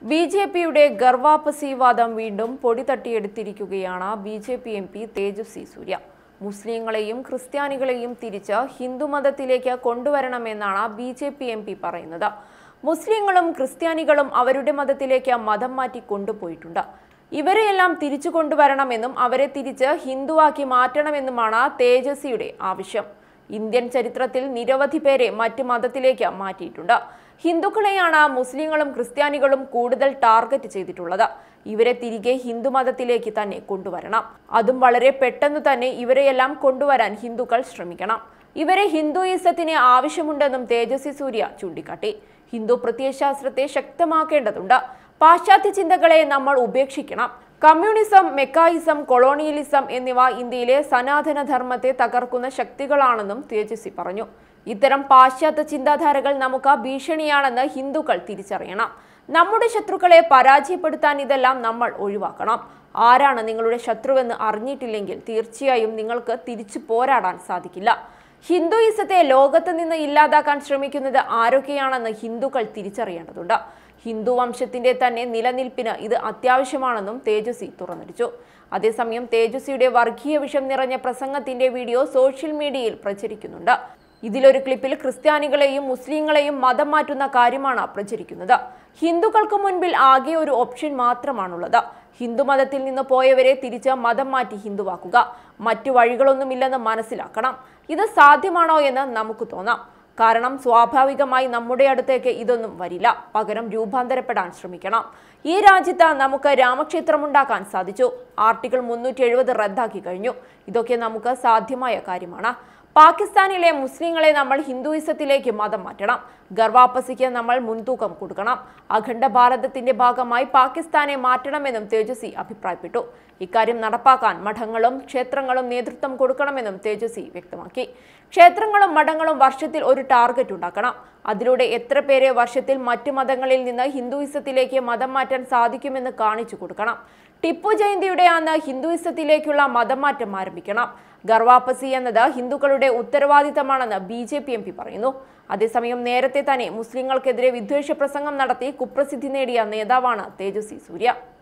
B J പിയുടെ ഗർവാപസി വാദം വീണ്ടും പൊടി തട്ടിയെടുത്തിരിക്കുകയാണ് B J P M P Tejasvi Surya മുസ്ലിങ്ങളെയും ക്രിസ്ത്യാനികളെയും തിരിച്ച് ഹിന്ദുമതത്തിലേക്ക് കൊണ്ടുവരണമെന്നാണ് B J P M P പറയുന്നത് മുസ്ലിങ്ങളും ക്രിസ്ത്യാനികളും അവരുടെ മതത്തിലേക്ക് മതം മാറ്റി കൊണ്ടുപോയിട്ടുണ്ട് ഇവരെയെല്ലാം തിരിച്ചു കൊണ്ടുവരണമെന്നും അവരെ തിരിച്ച് ഹിന്ദുവാക്കി മാറ്റണമെന്നുമാണ് തേജസ്വിയുടെ ആവശ്യം ഇന്ത്യൻ ചരിത്രത്തിൽ നിരവധി പേരെ മറ്റ് മതത്തിലേക്ക് മാറ്റിയിട്ടുണ്ട് ഹിന്ദുക്കളെയാണ് മുസ്ലിങ്ങളും ക്രിസ്ത്യാനികളും കൂടുതൽ ടാർഗറ്റ് ചെയ്തിട്ടുള്ളത് ഇവരെ തിരികെ ഹിന്ദു മതത്തിലേക്ക് തന്നെ കൊണ്ടുവരണം അതും വളരെ പെട്ടെന്ന് തന്നെ ഇവരെയെല്ലാം കൊണ്ടുവരാൻ ഹിന്ദുക്കൾ ശ്രമിക്കണം ഇവരെ ഹിന്ദുയിസത്തിന് ആവശ്യമുണ്ടെന്നും തേജസ്വി സൂര്യ ചൂണ്ടിക്കാട്ടി ഹിന്ദു പ്രത്യയശാസ്ത്രത്തെ ശക്തമാക്കേണ്ടതുണ്ട് പാശ്ചാത്യ ചിന്തകളെ നമ്മൾ ഉപേക്ഷിക്കണം കമ്മ്യൂണിസം മെക്കായിസം കൊളോണിയലിസം എന്നിവ ഇന്ത്യയിലെ സനാതന ധർമ്മത്തെ തകർക്കുന്ന ശക്തികളാണെന്നും തേജസ്വി പറഞ്ഞു ഇത്തരം പാശ്ചാത്യ ചിന്താധാരകൾ നമുക്ക് ഭീഷണിയാണെന്ന് ഹിന്ദുക്കൾ തിരിച്ചറിയണം നമ്മുടെ ശത്രുക്കളെ പരാജയപ്പെടുത്താൻ ഇതെല്ലാം നമ്മൾ ഒഴിവാക്കണം ആരാണ് നിങ്ങളുടെ ശത്രുവെന്ന് അറിഞ്ഞിട്ടില്ലെങ്കിൽ തീർച്ചയായും നിങ്ങൾക്ക് തിരിച്ചു പോരാടാൻ സാധിക്കില്ല ഹിന്ദുയിസത്തെ ലോകത്ത് നിന്ന് ഇല്ലാതാക്കാൻ ശ്രമിക്കുന്നത് ആരൊക്കെയാണെന്ന് ഹിന്ദുക്കൾ തിരിച്ചറിയേണ്ടതുണ്ട് ഹിന്ദു വംശത്തിന്റെ തന്നെ നിലനിൽപ്പിന് ഇത് അത്യാവശ്യമാണെന്നും തേജസ്വി തുറന്നടിച്ചു അതേസമയം തേജസ്വിയുടെ വർഗീയ വിഷം നിറഞ്ഞ പ്രസംഗത്തിന്റെ വീഡിയോ സോഷ്യൽ മീഡിയയിൽ പ്രചരിക്കുന്നുണ്ട് ഇതിലൊരു ക്ലിപ്പിൽ ക്രിസ്ത്യാനികളെയും മുസ്ലിങ്ങളെയും മതം മാറ്റുന്ന കാര്യമാണ് പ്രചരിക്കുന്നത് ഹിന്ദുക്കൾക്ക് മുൻപിൽ ആകെ ഒരു ഓപ്ഷൻ മാത്രമാണുള്ളത് ഹിന്ദു മതത്തിൽ നിന്ന് പോയവരെ തിരിച്ച് മതം മാറ്റി ഹിന്ദുവാക്കുക മറ്റു വഴികളൊന്നുമില്ലെന്ന് മനസ്സിലാക്കണം ഇത് സാധ്യമാണോ എന്ന് നമുക്ക് തോന്നാം കാരണം സ്വാഭാവികമായി നമ്മുടെ അടുത്തേക്ക് ഇതൊന്നും വരില്ല പകരം രൂപാന്തരപ്പെടാൻ ശ്രമിക്കണം ഈ രാജ്യത്ത് നമുക്ക് രാമക്ഷേത്രം ഉണ്ടാക്കാൻ സാധിച്ചു ആർട്ടിക്കിൾ മുന്നൂറ്റി എഴുപത് റദ്ദാക്കി കഴിഞ്ഞു ഇതൊക്കെ നമുക്ക് സാധ്യമായ കാര്യമാണ് പാകിസ്ഥാനിലെ മുസ്ലിങ്ങളെ നമ്മൾ ഹിന്ദുയിസത്തിലേക്ക് മതം മാറ്റണം ഗർവാപ്പസിക്ക് നമ്മൾ മുൻതൂക്കം കൊടുക്കണം അഖണ്ഡ ഭാരതത്തിന്റെ ഭാഗമായി പാകിസ്ഥാനെ മാറ്റണമെന്നും തേജസ്വി അഭിപ്രായപ്പെട്ടു ഇക്കാര്യം നടപ്പാക്കാൻ മഠങ്ങളും ക്ഷേത്രങ്ങളും നേതൃത്വം കൊടുക്കണമെന്നും തേജസ്വി വ്യക്തമാക്കി ക്ഷേത്രങ്ങളും മഠങ്ങളും വർഷത്തിൽ ഒരു ടാർഗറ്റ് ഉണ്ടാക്കണം അതിലൂടെ എത്ര പേരെ വർഷത്തിൽ മറ്റു മതങ്ങളിൽ നിന്ന് ഹിന്ദുയിസത്തിലേക്ക് മതം മാറ്റാൻ സാധിക്കുമെന്ന് കാണിച്ചു കൊടുക്കണം ടിപ്പു ജയന്തിയുടെ അന്ന് ഹിന്ദുയിസത്തിലേക്കുള്ള മതം മാറ്റം ആരംഭിക്കണം ഗർവാപ്പസി എന്നത് ഹിന്ദുക്കളുടെ ഉത്തരവാദിത്തമാണെന്ന് B J P M P പറയുന്നു അതേസമയം നേരത്തെ തന്നെ മുസ്ലിങ്ങൾക്കെതിരെ വിദ്വേഷ പ്രസംഗം നടത്തി കുപ്രസിദ്ധി നേടിയ നേതാവാണ് തേജസ്വി സൂര്യ